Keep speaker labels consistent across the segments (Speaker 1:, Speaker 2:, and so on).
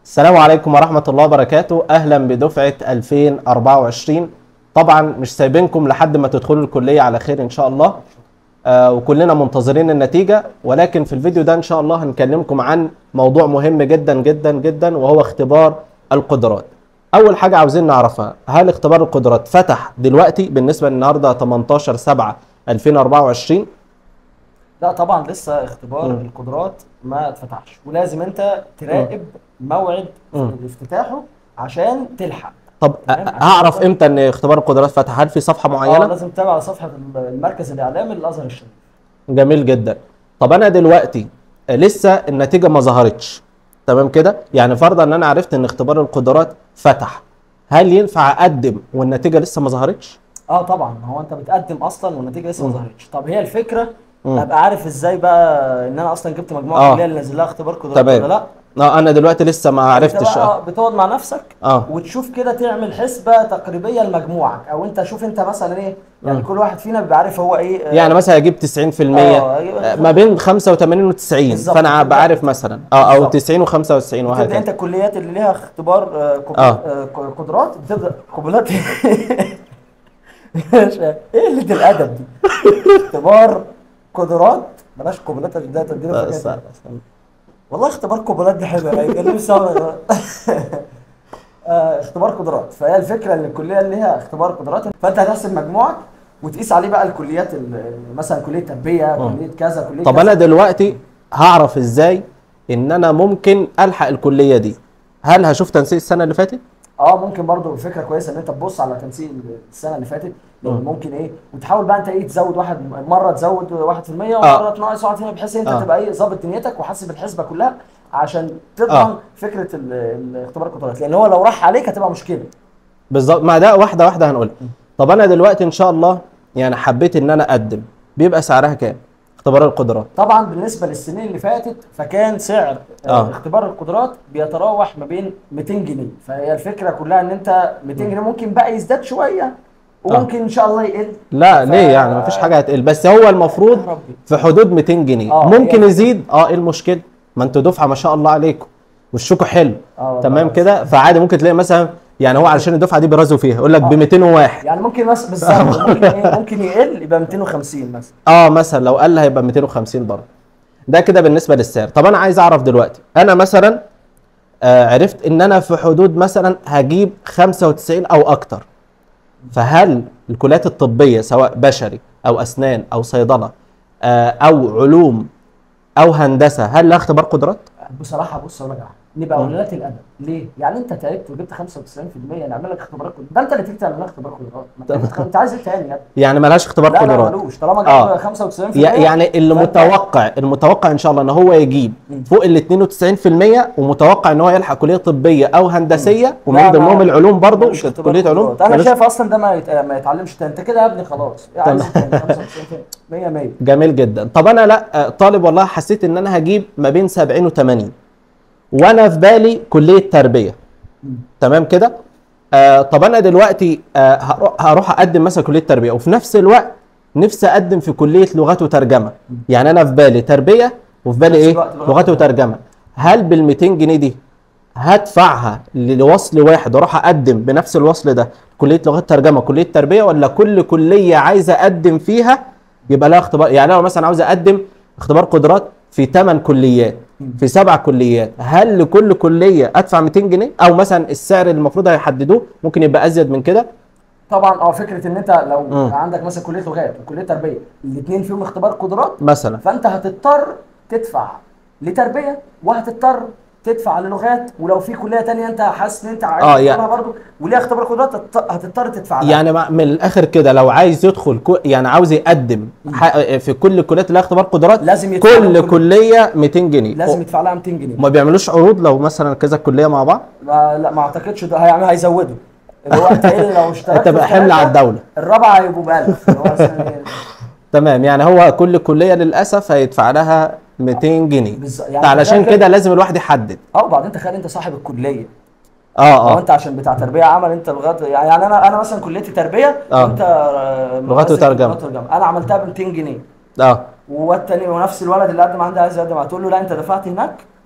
Speaker 1: السلام عليكم ورحمة الله وبركاته أهلا بدفعة 2024 طبعا مش سايبينكم لحد ما تدخلوا الكلية على خير إن شاء الله آه وكلنا منتظرين النتيجة ولكن في الفيديو ده إن شاء الله هنكلمكم عن موضوع مهم جدا جدا جدا وهو اختبار القدرات أول حاجة عاوزين نعرفها هل اختبار القدرات فتح دلوقتي بالنسبة للنهاردة 18 7 2024
Speaker 2: لا طبعا لسه اختبار
Speaker 1: مم.
Speaker 2: القدرات ما اتفتحش ولازم انت تراقب موعد
Speaker 1: مم.
Speaker 2: افتتاحه عشان تلحق
Speaker 1: طب
Speaker 2: تمام.
Speaker 1: أ- هعرف امتى ان اختبار القدرات فتح هل في صفحة
Speaker 2: اه
Speaker 1: معينة؟
Speaker 2: لازم تتابع صفحه المركز الاعلامي للازهر الشريف
Speaker 1: جميل جدا طب انا دلوقتي لسه النتيجه ما ظهرتش تمام كده يعني فرضا ان انا عرفت ان اختبار القدرات فتح هل ينفع اقدم والنتيجه لسه ما ظهرتش
Speaker 2: اه طبعا هو انت بتقدم اصلا والنتيجه لسه ما
Speaker 1: مم.
Speaker 2: ظهرتش طب هي الفكره
Speaker 1: مم.
Speaker 2: ابقى عارف ازاي بقى ان انا اصلا جبت مجموعه
Speaker 1: آه.
Speaker 2: كليه اللي نازل لها اختبار قدرات
Speaker 1: تمام.
Speaker 2: ولا لا
Speaker 1: اه انا دلوقتي لسه ما
Speaker 2: انت
Speaker 1: عرفتش
Speaker 2: بقى
Speaker 1: اه
Speaker 2: بتقعد مع نفسك
Speaker 1: اه
Speaker 2: وتشوف كده تعمل حسبه تقريبيه لمجموعك او انت شوف انت مثلا ايه يعني
Speaker 1: مم.
Speaker 2: كل واحد فينا بيبقى عارف هو ايه آه،
Speaker 1: يعني مثلا اجيب 90%
Speaker 2: آه،
Speaker 1: آه، ما بين 85 و90
Speaker 2: بالظبط.
Speaker 1: فانا ابقى عارف مثلا اه او
Speaker 2: بالظبط.
Speaker 1: 90 و95
Speaker 2: تبدا انت
Speaker 1: وهكذا
Speaker 2: الكليات اللي ليها اختبار آه، قب-
Speaker 1: آه.
Speaker 2: آه، ق- قدرات بتبدا قبولات ايه اللي الادب دي اختبار قدرات بلاش قبولات عشان ده تدينا
Speaker 1: آه،
Speaker 2: فكرة.
Speaker 1: استنى،
Speaker 2: والله اختبار قبولات دي حلوه يعني كان نفسي أعمل- آه، اختبار قدرات فهي الفكره ان الكليه اللي ليها اختبار قدرات فانت هتحسب مجموعك وتقيس عليه بقى الكليات ال- مثلا كليه تربيه
Speaker 1: مم.
Speaker 2: كليه كذا كليه
Speaker 1: طب
Speaker 2: كذا.
Speaker 1: انا دلوقتي هعرف ازاي ان انا ممكن الحق الكليه دي هل هشوف تنسيق السنه اللي فاتت
Speaker 2: اه ممكن برضو فكره كويسه ان انت تبص على تنسيق السنه اللي فاتت لان
Speaker 1: مم.
Speaker 2: ممكن ايه وتحاول بقى انت ايه تزود واحد مره تزود 1%
Speaker 1: آه.
Speaker 2: ومره تنقص 1% بحيث انت
Speaker 1: آه.
Speaker 2: تبقى ايه ظابط دنيتك وحاسب الحسبه كلها عشان تضمن
Speaker 1: آه.
Speaker 2: فكره ال- الاختبار القدرات لان هو لو راح عليك هتبقى مشكله
Speaker 1: بالظبط ما ده واحده واحده هنقولها طب انا دلوقتي ان شاء الله يعني حبيت ان انا اقدم بيبقى سعرها كام اختبار القدرات
Speaker 2: طبعا بالنسبه للسنين اللي فاتت فكان سعر
Speaker 1: آه.
Speaker 2: آه. اختبار القدرات بيتراوح ما بين 200 جنيه فهي الفكره كلها ان انت 200 جنيه ممكن بقى يزداد شويه وممكن ان شاء الله يقل
Speaker 1: لا
Speaker 2: ف-
Speaker 1: ليه يعني مفيش حاجه هتقل بس هو المفروض
Speaker 2: يا ربي.
Speaker 1: في حدود 200 جنيه
Speaker 2: آه،
Speaker 1: ممكن
Speaker 2: هي-
Speaker 1: يزيد اه ايه المشكله ما انتوا دفعه ما شاء الله عليكم وشكوا حلو
Speaker 2: اه والله
Speaker 1: تمام
Speaker 2: بس.
Speaker 1: كده فعادي ممكن تلاقي مثلا يعني هو علشان الدفعه دي بيرازوا فيها يقول لك ب 201
Speaker 2: يعني ممكن مثلا بالظبط ممكن إيه؟ ممكن يقل يبقى 250 مثلا
Speaker 1: اه مثلا لو قل هيبقى 250 برضه ده كده بالنسبه للسعر طب انا عايز اعرف دلوقتي انا مثلا آه عرفت ان انا في حدود مثلا هجيب 95 او اكتر فهل الكليات الطبيه سواء بشري او اسنان او صيدله آه او علوم او هندسه هل لها اختبار قدرات
Speaker 2: بصراحه بص اقول لك على حاجة. نبقى
Speaker 1: مم.
Speaker 2: قلالات الادب ليه؟ يعني انت تعبت وجبت 95% نعمل لك اختبارات قدرات ده انت اللي تيجي تعمل لنا اختبار قدرات ما انت انت عايز ايه تاني يا ابني؟
Speaker 1: يعني ملهاش اختبار
Speaker 2: لا لا
Speaker 1: قدرات
Speaker 2: ملوش طالما
Speaker 1: آه.
Speaker 2: جاب 95%
Speaker 1: يع- يعني اللي
Speaker 2: فأنت-
Speaker 1: متوقع المتوقع ان شاء الله ان هو يجيب
Speaker 2: مم.
Speaker 1: فوق ال 92% ومتوقع ان هو يلحق كليه طبيه او هندسيه ومن
Speaker 2: لا،
Speaker 1: ضمنهم
Speaker 2: لا.
Speaker 1: العلوم برضه
Speaker 2: ملوش اختبار
Speaker 1: كليه علوم
Speaker 2: قدرات. انا
Speaker 1: ملوش-
Speaker 2: شايف اصلا ده ما يت... ما يتعلمش تاني انت كده يا ابني خلاص إيه عايز إيه تاني 95 100 100
Speaker 1: جميل جدا طب انا لا آه، طالب والله حسيت ان انا هجيب ما بين 70 و80 وانا في بالي كليه تربيه تمام كده آه طب انا دلوقتي آه هروح- هروح اقدم مثلا كليه تربيه وفي نفس الوقت نفسي اقدم في كليه لغات وترجمه يعني انا في بالي تربيه وفي بالي
Speaker 2: نفس
Speaker 1: ايه
Speaker 2: الوقت لغات
Speaker 1: لغات
Speaker 2: وترجمة.
Speaker 1: وترجمه هل بال 200 جنيه دي هدفعها لوصل واحد واروح اقدم بنفس الوصل ده كليه لغات ترجمه كليه تربيه ولا كل كليه عايز اقدم فيها يبقى لها اختبار يعني انا مثلا عاوز اقدم اختبار قدرات في 8 كليات في سبع كليات هل لكل كليه ادفع 200 جنيه او مثلا السعر اللي المفروض هيحددوه ممكن يبقى ازيد من كده
Speaker 2: طبعا اه فكره ان انت لو
Speaker 1: مم.
Speaker 2: عندك مثلا كليه لغات وكليه تربيه الاثنين فيهم اختبار قدرات
Speaker 1: مثلا
Speaker 2: فانت هتضطر تدفع لتربيه وهتضطر تدفع للغات ولو في كليه تانية انت حاسس ان انت عايز
Speaker 1: آه،
Speaker 2: تدخلها
Speaker 1: يعني-
Speaker 2: برضه وليها اختبار قدرات هتضط- هتضطر تدفع لها
Speaker 1: يعني مع- من الاخر كده لو عايز يدخل كو يعني عاوز يقدم ح- في كل الكليات اللي لها اختبار قدرات
Speaker 2: لازم يدفع لهم
Speaker 1: كل
Speaker 2: كل-
Speaker 1: كليه 200 جنيه
Speaker 2: لازم يدفع لها 200 جنيه
Speaker 1: ما بيعملوش عروض لو مثلا كذا كليه مع بعض
Speaker 2: ما لا ما اعتقدش ده هيعمل هيزودوا اللي هو انت ايه لو اشتركت
Speaker 1: انت بقى
Speaker 2: في
Speaker 1: حمل على
Speaker 2: ثلاثة،
Speaker 1: الدوله
Speaker 2: الرابعه هيبقوا ب 1000 اللي هو مثلا إيه؟
Speaker 1: تمام يعني هو كل كليه للاسف هيدفع لها 200 جنيه
Speaker 2: بالظبط. يعني
Speaker 1: علشان
Speaker 2: ده-
Speaker 1: كده لازم الواحد يحدد
Speaker 2: اه وبعدين تخيل انت صاحب الكليه
Speaker 1: اه
Speaker 2: هو
Speaker 1: اه
Speaker 2: انت عشان بتاع تربيه عمل انت لغات يعني يعني انا انا مثلا كليتي تربيه
Speaker 1: اه.
Speaker 2: وانت آه،
Speaker 1: لغات
Speaker 2: مدرسة
Speaker 1: وترجمة.
Speaker 2: لغات وترجمه انا عملتها ب 200 جنيه
Speaker 1: اه
Speaker 2: والتاني ونفس الولد اللي قدم عندي عايز يقدم هتقول له لا انت دفعت هناك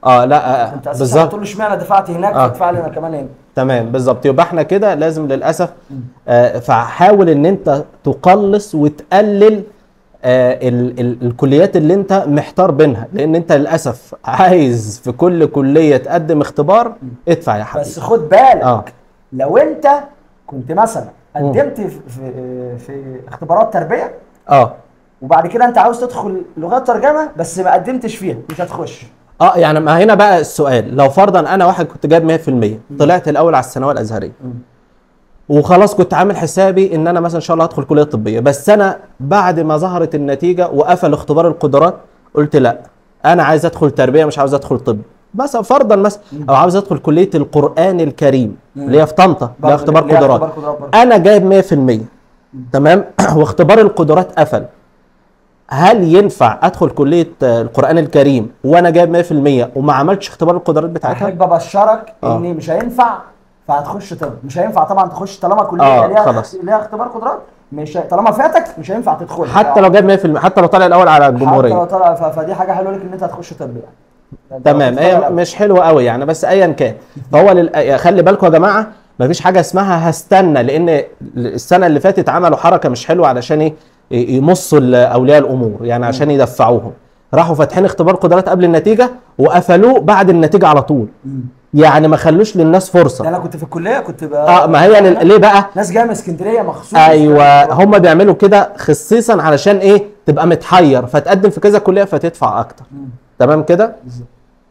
Speaker 1: اه لا آه
Speaker 2: انت اساسا
Speaker 1: بالظبط
Speaker 2: بتقول له اشمعنى دفعت هناك
Speaker 1: آه.
Speaker 2: فتدفع لي انا كمان هنا
Speaker 1: تمام بالظبط يبقى احنا كده لازم للاسف آه فحاول ان انت تقلص وتقلل آه ال ال الكليات اللي انت محتار بينها لان انت للاسف عايز في كل كليه تقدم اختبار ادفع يا حبيبي
Speaker 2: بس خد بالك
Speaker 1: اه
Speaker 2: لو انت كنت مثلا قدمت في, في, في اختبارات تربيه
Speaker 1: اه
Speaker 2: وبعد كده انت عاوز تدخل لغات ترجمه بس ما قدمتش فيها مش هتخش
Speaker 1: اه يعني ما هنا بقى السؤال لو فرضا انا واحد كنت جايب 100% طلعت الاول على الثانويه الازهريه وخلاص كنت عامل حسابي ان انا مثلا ان شاء الله هدخل كليه طبيه بس انا بعد ما ظهرت النتيجه وقفل اختبار القدرات قلت لا انا عايز ادخل تربيه مش عاوز ادخل طب مثلا فرضا مثلا او عاوز ادخل كليه القران الكريم اللي هي في طنطا اللي هي اختبار
Speaker 2: ليها
Speaker 1: قدرات
Speaker 2: اختبار قدرات برضه.
Speaker 1: انا جايب 100% تمام واختبار القدرات قفل هل ينفع ادخل كليه آه، القران الكريم وانا جايب 100% وما عملتش اختبار القدرات بتاعتها
Speaker 2: احب ابشرك
Speaker 1: آه.
Speaker 2: ان مش هينفع فهتخش طب مش هينفع طبعا تخش طالما كليه
Speaker 1: آه،
Speaker 2: ليها
Speaker 1: خلاص.
Speaker 2: ليها اختبار قدرات مش هي- طالما فاتك مش هينفع تدخل
Speaker 1: حتى لو جايب 100% حتى لو طالع الاول على
Speaker 2: حتى لو
Speaker 1: الجمهوريه
Speaker 2: طلع ف- فدي حاجه حلوه لك ان انت هتخش طب يعني
Speaker 1: تمام
Speaker 2: ده
Speaker 1: هي
Speaker 2: طبعاً.
Speaker 1: مش حلوه قوي يعني بس ايا كان فهو لل... خلي بالكم يا جماعه مفيش حاجه اسمها هستنى لان السنه اللي فاتت عملوا حركه مش حلوه علشان ايه يمصوا ال- اولياء الامور يعني عشان يدفعوهم راحوا فاتحين اختبار قدرات قبل النتيجه وقفلوه بعد النتيجه على طول
Speaker 2: مم.
Speaker 1: يعني ما خلوش للناس
Speaker 2: ده
Speaker 1: فرصه
Speaker 2: انا كنت في الكليه كنت بقى
Speaker 1: اه ما هي لل- ليه بقى
Speaker 2: ناس جايه من اسكندريه مخصوص
Speaker 1: ايوه هم بيعملوا كده خصيصا علشان ايه تبقى متحير فتقدم في كذا كليه فتدفع اكتر
Speaker 2: مم.
Speaker 1: تمام كده
Speaker 2: بالظبط.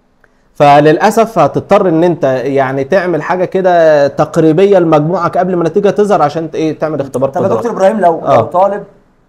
Speaker 1: فللاسف هتضطر ان انت يعني تعمل حاجه كده تقريبيه لمجموعك قبل ما النتيجه تظهر عشان ت- ايه تعمل اختبار
Speaker 2: طب يا
Speaker 1: قدرات
Speaker 2: دكتور ابراهيم لو
Speaker 1: آه.
Speaker 2: لو طالب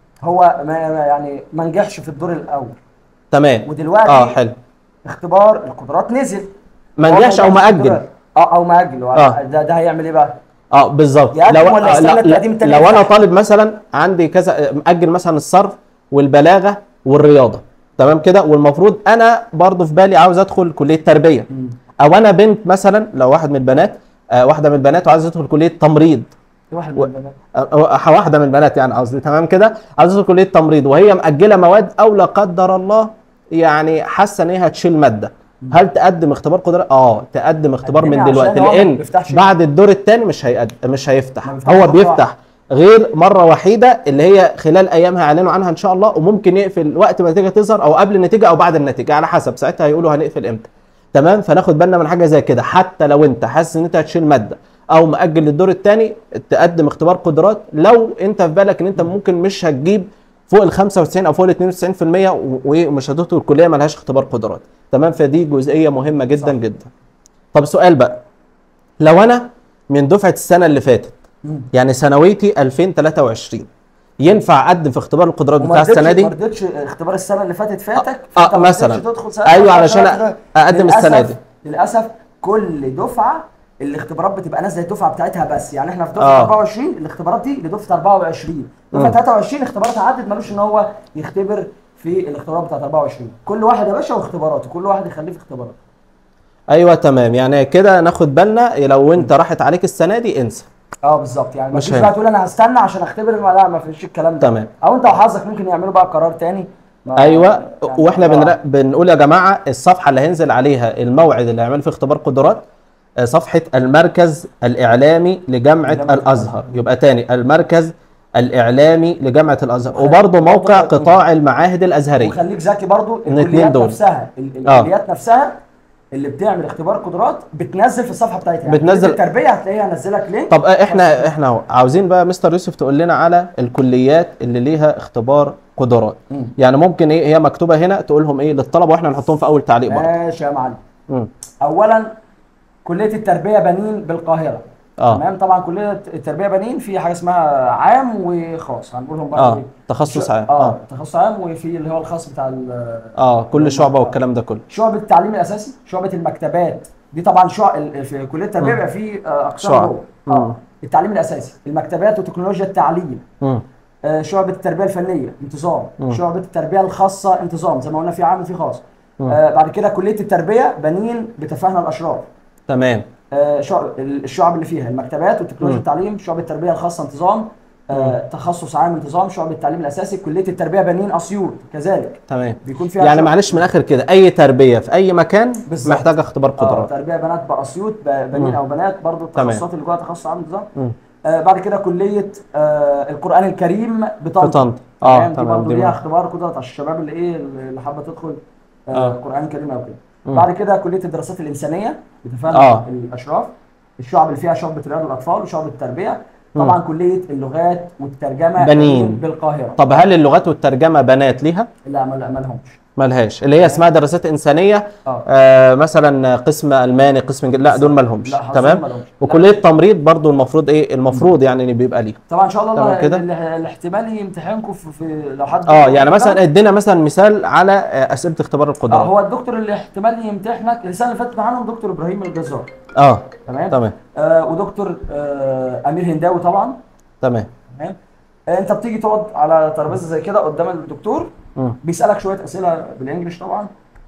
Speaker 2: هو ما ما- يعني ما نجحش في الدور الاول
Speaker 1: تمام
Speaker 2: ودلوقتي
Speaker 1: اه حلو
Speaker 2: اختبار القدرات نزل
Speaker 1: ما
Speaker 2: هو
Speaker 1: نجحش او
Speaker 2: نجح في
Speaker 1: مأجل
Speaker 2: القدرات. اه او مأجل
Speaker 1: آه.
Speaker 2: ده ده هيعمل ايه بقى؟
Speaker 1: اه بالظبط
Speaker 2: يقدم
Speaker 1: لو
Speaker 2: ولا
Speaker 1: آه،
Speaker 2: يستنى
Speaker 1: لا-
Speaker 2: التقديم التاني
Speaker 1: لو انا
Speaker 2: يفتح؟
Speaker 1: طالب مثلا عندي كذا مأجل مثلا الصرف والبلاغه والرياضه تمام كده والمفروض انا برضو في بالي عاوز ادخل كليه تربيه او انا بنت مثلا لو واحد من البنات آه واحده من البنات وعايزه تدخل كليه تمريض
Speaker 2: واحد
Speaker 1: و-
Speaker 2: من البنات.
Speaker 1: أو- واحده من البنات يعني قصدي تمام كده عايزه تدخل كليه تمريض وهي مأجله مواد او لا قدر الله يعني حاسه ان هي هتشيل ماده هل تقدم اختبار قدرات؟ اه تقدم اختبار
Speaker 2: قدمي
Speaker 1: من
Speaker 2: عشان
Speaker 1: دلوقتي
Speaker 2: هو ما
Speaker 1: لان
Speaker 2: بيفتحش.
Speaker 1: بعد الدور الثاني مش هيقدم مش هيفتح
Speaker 2: ما بيفتحش
Speaker 1: هو
Speaker 2: مرة
Speaker 1: بيفتح غير مره وحيده اللي هي خلال ايام هيعلنوا عنها ان شاء الله وممكن يقفل وقت ما النتيجه تظهر او قبل النتيجه او بعد النتيجه على حسب ساعتها هيقولوا هنقفل امتى تمام فناخد بالنا من حاجه زي كده حتى لو انت حاسس ان انت هتشيل ماده او مأجل للدور الثاني تقدم اختبار قدرات لو انت في بالك ان انت ممكن مش هتجيب فوق ال 95 او فوق ال 92% و- ومش هتدخل الكليه ملهاش اختبار قدرات تمام فدي جزئيه مهمه جدا
Speaker 2: صح.
Speaker 1: جدا طب سؤال بقى لو انا من دفعه السنه اللي فاتت
Speaker 2: مم.
Speaker 1: يعني ثانويتي 2023 ينفع اقدم في اختبار القدرات
Speaker 2: وما
Speaker 1: بتاع السنه
Speaker 2: رضيتش-
Speaker 1: دي
Speaker 2: ما رضيتش اختبار السنه اللي فاتت فاتك
Speaker 1: آه،
Speaker 2: فأنت ما
Speaker 1: مثلاً.
Speaker 2: رضيتش تدخل سنة
Speaker 1: أيوة،
Speaker 2: تالتة
Speaker 1: علشان
Speaker 2: عشان
Speaker 1: أقدم
Speaker 2: للأسف-
Speaker 1: السنة دي.
Speaker 2: للاسف كل دفعه الاختبارات بتبقى نازله الدفعه بتاعتها بس يعني احنا في دفعه
Speaker 1: آه.
Speaker 2: 24 الاختبارات دي لدفعه 24 دفعه
Speaker 1: مم.
Speaker 2: 23 اختباراتها عدت ملوش ان هو يختبر في الاختبارات بتاعت 24 كل واحد يا باشا واختباراته كل واحد يخليه في اختباراته
Speaker 1: ايوه تمام يعني كده ناخد بالنا لو انت راحت عليك السنه دي انسى
Speaker 2: اه بالظبط يعني
Speaker 1: مش
Speaker 2: مش
Speaker 1: هينفع.
Speaker 2: بقى تقول انا هستنى عشان اختبر ما لا ما فيش الكلام ده
Speaker 1: تمام.
Speaker 2: او انت وحظك ممكن يعملوا بقى قرار تاني ما-
Speaker 1: ايوه
Speaker 2: يعني
Speaker 1: واحنا
Speaker 2: آه.
Speaker 1: بنر... بنقول يا جماعه الصفحه اللي هينزل عليها الموعد اللي هيعمل فيه اختبار قدرات آه، صفحه المركز الاعلامي لجامعه
Speaker 2: لجامعة
Speaker 1: الازهر يبقى تاني المركز الاعلامي لجامعه الازهر
Speaker 2: وخلي-
Speaker 1: وبرضه موقع
Speaker 2: برضه-
Speaker 1: قطاع المعاهد الازهريه
Speaker 2: وخليك ذكي برضو
Speaker 1: الاتنين
Speaker 2: الكليات
Speaker 1: دول.
Speaker 2: نفسها ال-
Speaker 1: آه.
Speaker 2: الكليات نفسها اللي بتعمل اختبار قدرات بتنزل في الصفحه بتاعتها يعني
Speaker 1: بتنزل-
Speaker 2: كلية التربيه هتلاقيها نزلك لينك
Speaker 1: طب آه، احنا احنا اهو عاوزين بقى مستر يوسف تقول لنا على الكليات اللي ليها اختبار قدرات
Speaker 2: مم.
Speaker 1: يعني ممكن ايه هي مكتوبه هنا تقولهم ايه للطلبه واحنا نحطهم في اول تعليق برضه
Speaker 2: ماشي يا معلم
Speaker 1: مم.
Speaker 2: اولا كليه التربيه بنين بالقاهره
Speaker 1: اه
Speaker 2: تمام طبعا كليه التربيه بنين في حاجه اسمها عام وخاص هنقولهم بقى
Speaker 1: اه
Speaker 2: إيه.
Speaker 1: تخصص
Speaker 2: شو-
Speaker 1: عام
Speaker 2: اه
Speaker 1: اه
Speaker 2: تخصص عام وفي اللي هو الخاص بتاع ال-
Speaker 1: اه كل شعبه والكلام ده كله
Speaker 2: شعبة التعليم الأساسي شعبة المكتبات دي طبعا شع... ال- في كلية التربية
Speaker 1: مم.
Speaker 2: بيبقى في آه، أقسام
Speaker 1: شعب.
Speaker 2: جوه
Speaker 1: مم.
Speaker 2: اه التعليم الأساسي المكتبات وتكنولوجيا التعليم
Speaker 1: مم.
Speaker 2: آه، شعبة التربية الفنية انتظام
Speaker 1: مم.
Speaker 2: شعبة التربية الخاصة انتظام زي ما قلنا في عام وفي خاص
Speaker 1: مم.
Speaker 2: آه بعد كده كلية التربية بنين بتفاهنا الأشراف
Speaker 1: تمام
Speaker 2: آه شعب الشعب اللي فيها المكتبات وتكنولوجيا
Speaker 1: مم.
Speaker 2: التعليم شعبة التربية الخاصة انتظام آه تخصص عام انتظام شعب التعليم الاساسي كليه التربيه بنين اسيوط كذلك
Speaker 1: تمام
Speaker 2: بيكون فيها
Speaker 1: يعني
Speaker 2: شعب-
Speaker 1: معلش من الاخر كده اي تربيه في اي مكان
Speaker 2: بالظبط.
Speaker 1: محتاجه اختبار
Speaker 2: اه
Speaker 1: قدرات
Speaker 2: تربيه بنات باسيوط ب- بنين
Speaker 1: مم.
Speaker 2: او بنات برضو
Speaker 1: تمام.
Speaker 2: التخصصات اللي جواها تخصص عام انتظام
Speaker 1: مم.
Speaker 2: آه بعد كده كليه آه القران الكريم بطنطا
Speaker 1: في طنطا اه
Speaker 2: تمام دي
Speaker 1: تمام
Speaker 2: برضه
Speaker 1: دي
Speaker 2: ليها
Speaker 1: من-
Speaker 2: اختبار قدرات على الشباب اللي ايه اللي حابه تدخل آه
Speaker 1: آه.
Speaker 2: قران كريم او كده
Speaker 1: مم.
Speaker 2: بعد كده كليه الدراسات الانسانيه بتفهم
Speaker 1: آه.
Speaker 2: الاشراف الشعب اللي فيها شعبة رياض الاطفال وشعبة التربيه طبعا كليه اللغات والترجمه
Speaker 1: بنين.
Speaker 2: بالقاهره
Speaker 1: طب هل اللغات والترجمه بنات ليها
Speaker 2: لا ما ما لهمش
Speaker 1: ملهاش اللي هي اسمها دراسات انسانيه
Speaker 2: اه
Speaker 1: آه مثلا قسم الماني قسم انجليزي لا دول مالهمش
Speaker 2: لا حظهم
Speaker 1: تمام
Speaker 2: ما لهمش.
Speaker 1: وكليه تمريض برضو المفروض ايه المفروض يعني ان بيبقى ليه
Speaker 2: طبعا ان شاء الله
Speaker 1: تمام كده؟
Speaker 2: ال- ال- الاحتمال يمتحنكم في, في لو حد
Speaker 1: اه يعني مثلا ادينا مثلا مثال على آه، اسئله اختبار
Speaker 2: اه
Speaker 1: القدرات
Speaker 2: هو الدكتور اللي احتمال يمتحنك السنه اللي فاتت معانا دكتور ابراهيم الجزار
Speaker 1: اه
Speaker 2: تمام
Speaker 1: تمام
Speaker 2: آه ودكتور آه امير هنداوي طبعا
Speaker 1: تمام
Speaker 2: تمام آه، انت بتيجي تقعد على ترابيزه زي كده قدام الدكتور
Speaker 1: مم.
Speaker 2: بيسالك شويه اسئله بالانجلش طبعا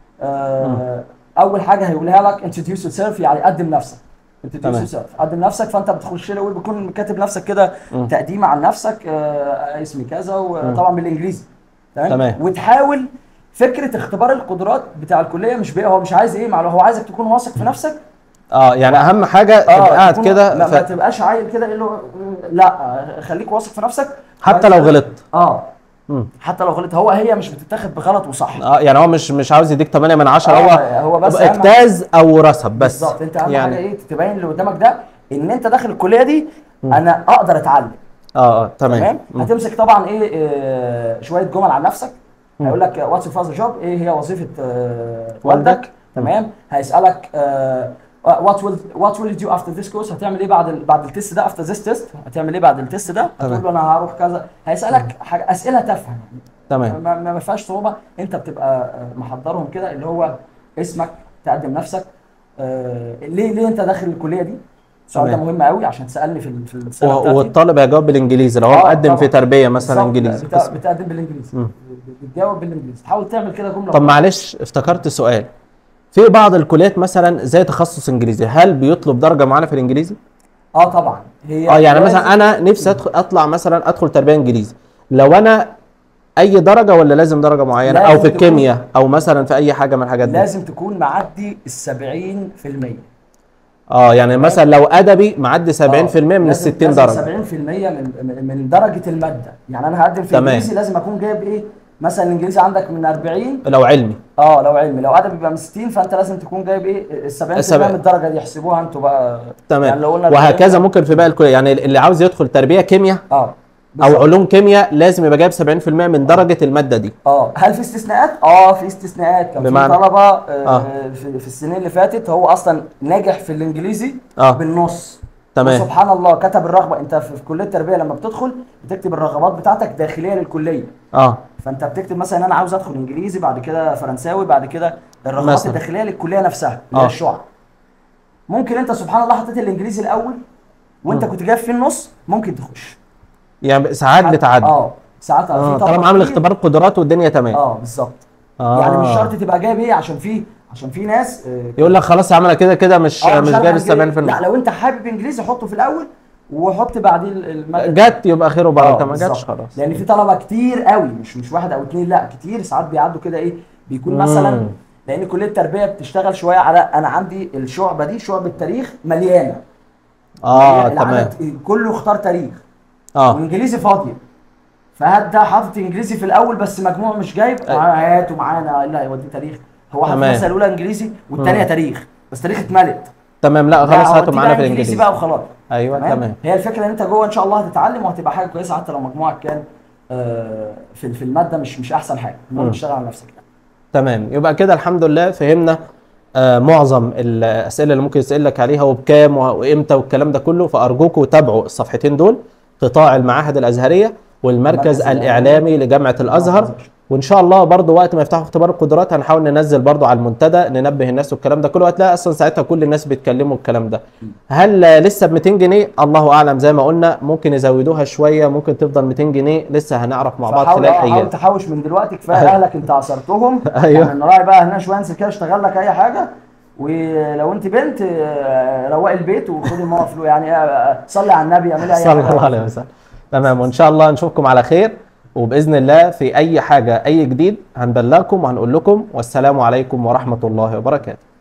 Speaker 2: آه اول حاجه هيقولها لك انتروديوس يور سيلف يعني قدم نفسك انتروديوس
Speaker 1: تمام.
Speaker 2: يور سيلف قدم نفسك فانت بتخش له بيكون كاتب نفسك كده
Speaker 1: مم.
Speaker 2: تقديم عن نفسك آه اسمي كذا وطبعا بالانجليزي
Speaker 1: تمام.
Speaker 2: وتحاول فكره اختبار القدرات بتاع الكليه مش بي هو مش عايز ايه معلومه هو عايزك تكون واثق في نفسك
Speaker 1: اه يعني اهم حاجه تبقى قاعد
Speaker 2: تكون-
Speaker 1: كده
Speaker 2: ما, ما
Speaker 1: ف-
Speaker 2: تبقاش عايل كده اللي هو لا خليك واثق في نفسك
Speaker 1: حتى لو غلطت
Speaker 2: اه
Speaker 1: مم.
Speaker 2: حتى لو غلط هو هي مش بتتاخد بغلط وصح
Speaker 1: اه يعني هو مش مش عاوز يديك 8 من 10
Speaker 2: آه،
Speaker 1: هو
Speaker 2: هو بس أهم-
Speaker 1: اجتاز او رسب بس
Speaker 2: بالظبط انت اهم
Speaker 1: يعني
Speaker 2: حاجه ايه تبين اللي قدامك ده ان انت داخل الكليه دي انا اقدر اتعلم
Speaker 1: اه اه تمام
Speaker 2: تمام
Speaker 1: مم.
Speaker 2: هتمسك طبعا ايه آه، شويه جمل عن نفسك هيقول لك واتس يور فاذر جوب ايه هي وظيفه آه،
Speaker 1: والدك.
Speaker 2: والدك تمام هيسالك وات ويل وات ويل دو افتر ذيس كورس هتعمل ايه بعد ال- بعد التست ده افتر ذيس تيست هتعمل ايه بعد التست ده
Speaker 1: تمام.
Speaker 2: هتقول له انا هروح كذا هيسالك حاجه اسئله تافهه يعني
Speaker 1: تمام
Speaker 2: ما, ما ما فيهاش صعوبه انت بتبقى آه، محضرهم كده اللي هو اسمك تقدم نفسك آه ليه ليه انت داخل الكليه دي السؤال ده
Speaker 1: تمام.
Speaker 2: مهم قوي عشان سالني في ال- في السنه
Speaker 1: و-
Speaker 2: بتاعتي
Speaker 1: والطالب هيجاوب بالانجليزي لو هو
Speaker 2: آه،
Speaker 1: مقدم في
Speaker 2: طبعاً.
Speaker 1: تربيه مثلا
Speaker 2: بالظبط،
Speaker 1: انجليزي
Speaker 2: بتا-
Speaker 1: قسم.
Speaker 2: بتقدم بالانجليزي
Speaker 1: مم.
Speaker 2: بتجاوب بالانجليزي تحاول تعمل كده جمله
Speaker 1: طب معلش افتكرت سؤال في بعض الكليات مثلا زي تخصص انجليزي هل بيطلب درجه معينه في الانجليزي
Speaker 2: اه طبعا هي
Speaker 1: اه يعني
Speaker 2: لازم-
Speaker 1: مثلا انا نفسي أدخل اطلع مثلا ادخل تربيه انجليزي لو انا اي درجه ولا لازم درجه معينه او
Speaker 2: لازم
Speaker 1: في
Speaker 2: تكون-
Speaker 1: الكيمياء او مثلا في اي حاجه من الحاجات دي
Speaker 2: لازم تكون معدي ال 70%
Speaker 1: اه يعني مثلا لو ادبي معدي 70%
Speaker 2: آه،
Speaker 1: من ال
Speaker 2: لازم-
Speaker 1: 60
Speaker 2: لازم
Speaker 1: درجه
Speaker 2: 70% من من- من درجه الماده يعني انا هقدم في
Speaker 1: تمام.
Speaker 2: الانجليزي لازم اكون جايب ايه مثلا الانجليزي عندك من 40
Speaker 1: لو علمي
Speaker 2: اه لو علمي لو ادبي بيبقى من 60 فانت لازم تكون جايب ايه ال 70%
Speaker 1: السبع-
Speaker 2: من الدرجه دي يحسبوها انتوا بقى
Speaker 1: تمام
Speaker 2: يعني لو قلنا
Speaker 1: وهكذا
Speaker 2: 40
Speaker 1: ممكن في باقي الكليه يعني اللي عاوز يدخل تربيه كيمياء
Speaker 2: اه
Speaker 1: او
Speaker 2: بالظبط.
Speaker 1: علوم كيمياء لازم يبقى جايب 70% من درجه الماده دي
Speaker 2: اه هل في استثناءات؟ اه في استثناءات كان في
Speaker 1: بمعنى؟
Speaker 2: طلبه آه
Speaker 1: آه.
Speaker 2: في, في السنين اللي فاتت هو اصلا ناجح في الانجليزي
Speaker 1: اه
Speaker 2: بالنص
Speaker 1: تمام
Speaker 2: سبحان الله كتب الرغبه انت في, في كليه التربيه لما بتدخل بتكتب الرغبات بتاعتك داخليه للكليه
Speaker 1: اه
Speaker 2: فانت بتكتب مثلا ان انا عاوز ادخل انجليزي بعد كده فرنساوي بعد كده الرغبات
Speaker 1: مثلا.
Speaker 2: الداخليه للكليه نفسها اللي هي
Speaker 1: آه.
Speaker 2: الشعب ممكن انت سبحان الله حطيت الانجليزي الاول وانت
Speaker 1: مم.
Speaker 2: كنت جايب فيه النص ممكن تخش
Speaker 1: يعني ساعات بتعدي
Speaker 2: اه ساعات
Speaker 1: اه
Speaker 2: في طلبة
Speaker 1: طالما عامل
Speaker 2: كتير-
Speaker 1: اختبار قدرات والدنيا تمام
Speaker 2: اه بالظبط
Speaker 1: آه.
Speaker 2: يعني مش شرط تبقى جايب ايه عشان في عشان في ناس آه،
Speaker 1: يقول لك خلاص يا عم انا كده كده مش
Speaker 2: آه،
Speaker 1: مش
Speaker 2: عارف
Speaker 1: جايب
Speaker 2: أنا
Speaker 1: ال 70%
Speaker 2: لا لو انت حابب انجليزي حطه في الاول وحط بعديه الماده
Speaker 1: جت يبقى خير
Speaker 2: آه،
Speaker 1: وبركه ما
Speaker 2: بالظبط.
Speaker 1: جاتش خلاص
Speaker 2: لان في طلبه كتير قوي مش مش واحد او اتنين لا كتير ساعات بيعدوا كده ايه بيكون مثلا
Speaker 1: مم.
Speaker 2: لان كليه التربيه بتشتغل شويه على انا عندي الشعبه دي شعبه تاريخ مليانه
Speaker 1: اه
Speaker 2: العدد
Speaker 1: تمام
Speaker 2: كله اختار تاريخ
Speaker 1: اه
Speaker 2: وانجليزي فاضيه فهات ده حاطط انجليزي في الاول بس مجموع مش جايب هاته معانا لا هيوديه تاريخ هو حاطط
Speaker 1: تمام.
Speaker 2: مثلا الاولى انجليزي والثانيه
Speaker 1: مم.
Speaker 2: تاريخ بس تاريخ اتملت
Speaker 1: تمام لا
Speaker 2: لا،
Speaker 1: خلاص
Speaker 2: هوديه
Speaker 1: هاتوا معانا
Speaker 2: بقى
Speaker 1: في الانجليزي
Speaker 2: بقى وخلاص
Speaker 1: ايوه تمام
Speaker 2: هي الفكره ان انت جوه ان شاء الله هتتعلم وهتبقى حاجه كويسه حتى لو مجموعك كان آه، في في الماده مش مش احسن حاجه المهم
Speaker 1: مم.
Speaker 2: تشتغل على نفسك يعني.
Speaker 1: تمام يبقى كده الحمد لله فهمنا آه معظم الاسئله اللي ممكن يسالك عليها وبكام وامتى والكلام ده كله فارجوكم تابعوا الصفحتين دول قطاع المعاهد الازهريه والمركز
Speaker 2: المركز
Speaker 1: الاعلامي لجامعه الازهر وان شاء الله برضو وقت ما يفتحوا اختبار القدرات هنحاول ننزل برضو على المنتدى ننبه الناس والكلام ده كله هتلاقي اصلا ساعتها كل الناس بيتكلموا الكلام ده هل آه، لسه ب 200 جنيه الله اعلم زي ما قلنا ممكن يزودوها شويه ممكن تفضل 200 جنيه لسه هنعرف مع بعض
Speaker 2: فحاول
Speaker 1: خلال
Speaker 2: آه، حاول
Speaker 1: ايام
Speaker 2: تحوش من دلوقتي كفايه اهلك انت عصرتهم
Speaker 1: أيوه.
Speaker 2: يعني نراعي بقى هنا شويه انزل كده اشتغل لك اي حاجه ولو انت بنت آه، روقي البيت وخدي ماما فلوس يعني آه، آه، صلي على النبي اعملي اي
Speaker 1: صلى
Speaker 2: حاجه
Speaker 1: الله عليه وسلم تمام وان شاء الله نشوفكم على خير وباذن الله في اي حاجه اي جديد هنبلغكم وهنقول لكم والسلام عليكم ورحمه الله وبركاته